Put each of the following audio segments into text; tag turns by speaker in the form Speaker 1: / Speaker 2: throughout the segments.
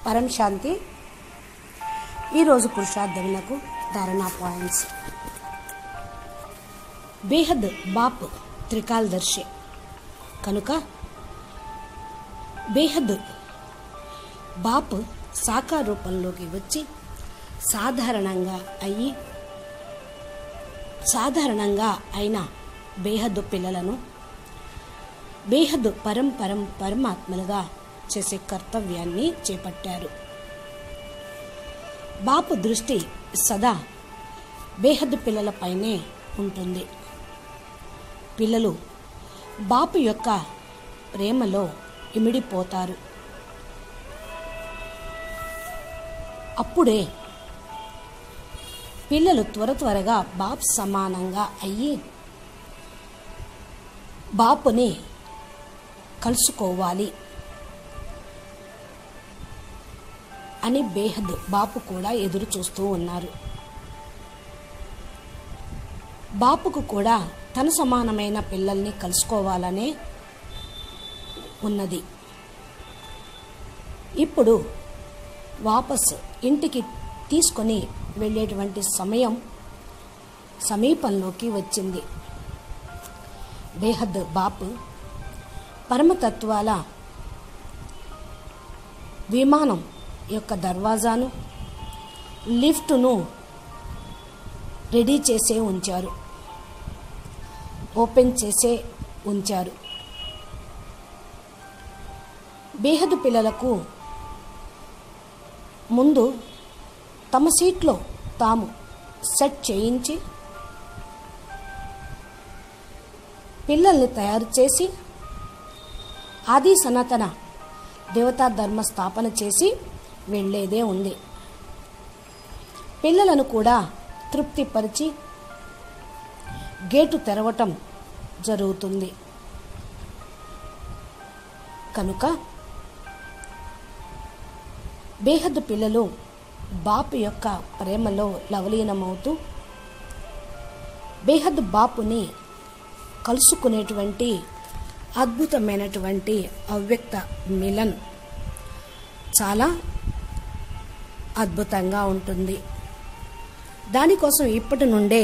Speaker 1: పరం శాంతి ఈరోజు పురుషార్థములకు ధారణా పాయింట్స్ బేహద్ బాప్ త్రికాలదర్శి కనుక బేహద్ బాప్ సాకార రూపంలోకి వచ్చి సాధారణంగా అయ్యి సాధారణంగా అయిన బేహద్దు పిల్లలను బేహద్దు పరం పరం పరమాత్మలుగా చేసే కర్తవ్యాన్ని చేపట్టారు బాపు దృష్టి సదా బేహద్దు పిల్లలపైనే ఉంటుంది పిల్లలు బాపు యొక్క ప్రేమలో ఇమిడిపోతారు అప్పుడే పిల్లలు త్వర త్వరగా బాప్ సమానంగా అయ్యి బాపుని కలుసుకోవాలి అని బేహద్ బాపు కూడా ఎదురు చూస్తూ ఉన్నారు బాపుకు కూడా తన సమానమైన పిల్లల్ని కలుసుకోవాలనే ఉన్నది ఇప్పుడు వాపస్ ఇంటికి తీసుకొని వెళ్ళేటువంటి సమయం సమీపంలోకి వచ్చింది బేహద్ బాపు పరమతత్వాల విమానం యొక్క దర్వాజాను లిఫ్ట్ను రెడీ చేసే ఉంచారు ఓపెన్ చేసే ఉంచారు బేహదు పిల్లలకు ముందు తమ సీట్లో తాము సెట్ చేయించి పిల్లల్ని తయారు చేసి ఆది సనాతన దేవతా ధర్మ స్థాపన చేసి వెళ్ళేదే ఉంది పిల్లలను కూడా తృప్తిపరిచి గేటు తెరవటం జరుగుతుంది కనుక బేహద్దు పిల్లలు బాపు యొక్క ప్రేమలో లవలీనమవుతూ బేహద్ బాపుని కలుసుకునేటువంటి అద్భుతమైనటువంటి అవ్యక్త మిలన్ చాలా అద్భుతంగా ఉంటుంది దానికోసం ఇప్పటి నుండే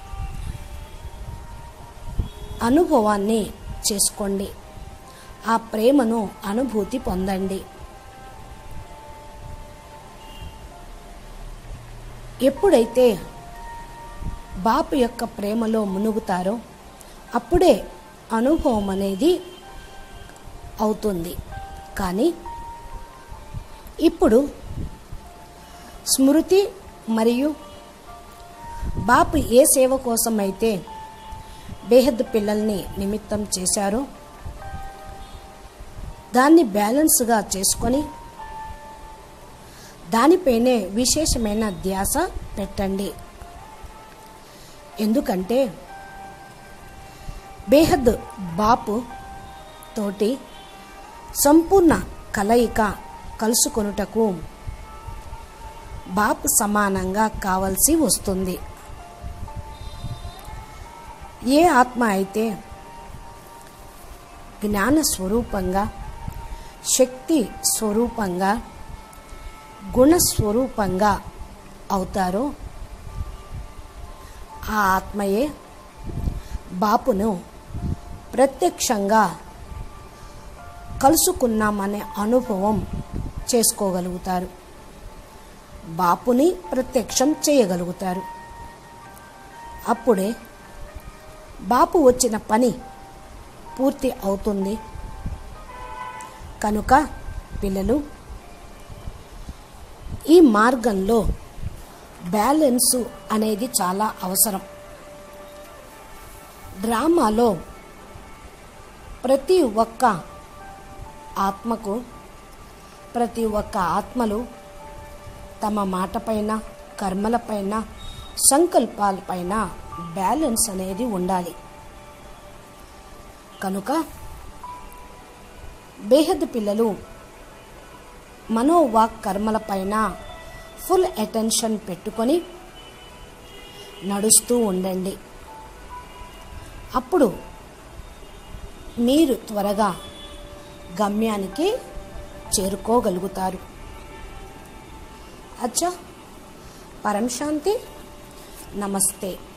Speaker 1: అనుభవాన్ని చేసుకోండి ఆ ప్రేమను అనుభూతి పొందండి ఎప్పుడైతే బాపు యొక్క ప్రేమలో మునుగుతారో అప్పుడే అనుభవం అనేది అవుతుంది కానీ ఇప్పుడు స్మృతి మరియు బాపు ఏ సేవ కోసం అయితే బేహద్ పిల్లల్ని నిమిత్తం చేశారో దాన్ని బ్యాలెన్స్గా చేసుకొని దానిపైనే విశేషమైన ధ్యాస పెట్టండి ఎందుకంటే బేహద్ బాపు తోటి సంపూర్ణ కలయిక కలుసుకొనుటకు బాపు సమానంగా కావలసి వస్తుంది ఏ ఆత్మ అయితే జ్ఞాన స్వరూపంగా శక్తి స్వరూపంగా గుణస్వరూపంగా అవుతారో ఆ ఆత్మయే బాపును ప్రత్యక్షంగా కలుసుకున్నామనే అనుభవం చేసుకోగలుగుతారు బాపుని ప్రత్యక్షం చేయగలుగుతారు అప్పుడే బాపు వచ్చిన పని పూర్తి అవుతుంది కనుక పిల్లలు ఈ మార్గంలో బ్యాలెన్సు అనేది చాలా అవసరం డ్రామాలో ప్రతి ఒక్క ఆత్మకు ప్రతి ఒక్క ఆత్మలు తమ మాటపైన కర్మలపైన సంకల్పాలపైన బ్యాలెన్స్ అనేది ఉండాలి కనుక బేహద్ పిల్లలు మనోవాక్ కర్మలపైన ఫుల్ అటెన్షన్ పెట్టుకొని నడుస్తూ ఉండండి అప్పుడు మీరు త్వరగా గమ్యానికి చేరుకోగలుగుతారు అచ్చా పరం శాంతి నమస్తే